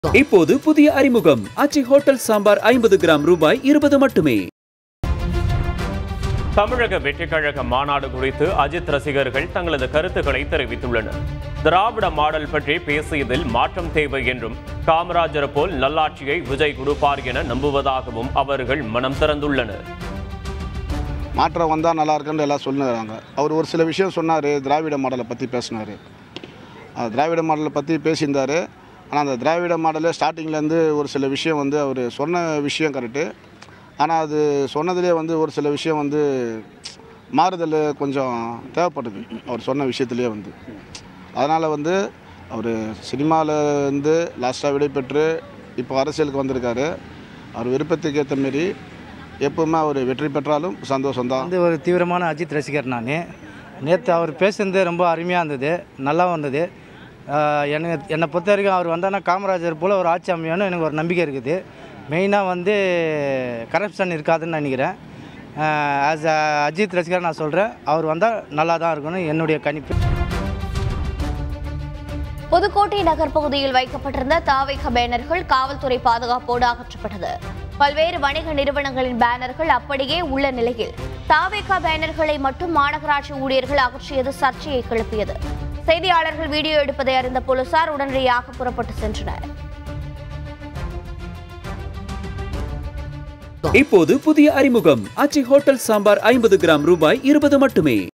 இப்போது புதிய அறிமுகம் அச்சி ஹோட்டல் சாம்பார் ஐம்பது கிராம் ரூபாய் இருபது மட்டுமே தமிழக வெற்றிக்கழக மாநாடு குறித்து அஜித் ரசிகர்கள் தங்களது கருத்துக்களை தெரிவித்துள்ளனர் திராவிட மாடல் பற்றி பேசியதில் மாற்றம் தேவை என்றும் காமராஜர் போல் நல்லாட்சியை விஜய் கொடுப்பார் என நம்புவதாகவும் அவர்கள் மனம் திறந்துள்ளனர் மாற்றம் வந்தால் நல்லா இருக்குன்னு எல்லாம் சொல்லுறாங்க அவர் ஒரு சில விஷயம் சொன்னார் திராவிட மாடலை பற்றி பேசினார் திராவிட மாடலை பற்றி பேசியிருந்தார் ஆனால் அந்த திராவிட மாடலே ஸ்டார்டிங்லேருந்து ஒரு சில விஷயம் வந்து அவர் சொன்ன விஷயம் கரெக்டு ஆனால் அது சொன்னதுலேயே வந்து ஒரு சில விஷயம் வந்து மாறுதல் கொஞ்சம் தேவைப்படுது அவர் சொன்ன விஷயத்துலேயே வந்து அதனால் வந்து அவர் சினிமாவில் இருந்து லாஸ்ட்டாக விடை பெற்று இப்போ அரசியலுக்கு வந்திருக்காரு அவர் விருப்பத்துக்கு ஏற்ற மாரி எப்பவுமே அவர் வெற்றி பெற்றாலும் சந்தோஷம்தான் வந்து ஒரு தீவிரமான அஜித் ரசிகர் நான் நேற்று அவர் பேசுனது ரொம்ப அருமையாக இருந்தது நல்லா வந்தது ஆஹ் எனக்கு என்னை பொறுத்த வரைக்கும் அவர் வந்தானா காமராஜர் போல் ஒரு ஆட்சி அமையணும் எனக்கு ஒரு நம்பிக்கை இருக்குது மெயினாக வந்து கரப்ஷன் இருக்காதுன்னு நினைக்கிறேன் ஆஸ் அ அஜித் ரசிகர் நான் சொல்கிறேன் அவர் வந்தால் நல்லா தான் இருக்கணும் என்னுடைய கணிப்பு புதுக்கோட்டை நகர் பகுதியில் வைக்கப்பட்டிருந்த தாவைக்க பேனர்கள் காவல்துறை பாதுகாப்போடு அகற்றப்பட்டது பல்வேறு வணிக நிறுவனங்களின் பேனர்கள் அப்படியே உள்ள நிலையில் தாவேகா பேனர்களை மட்டும் மாநகராட்சி ஊழியர்கள் அகற்றியது சர்ச்சையை கிளப்பியது செய்தியாளர்கள் வீடியோ எடுப்பதை அறிந்த போலீசார் உடனடியாக புறப்பட்டு சென்றனர் இப்போது புதிய அறிமுகம் அச்சி ஹோட்டல் சாம்பார் ஐம்பது கிராம் ரூபாய் இருபது மட்டுமே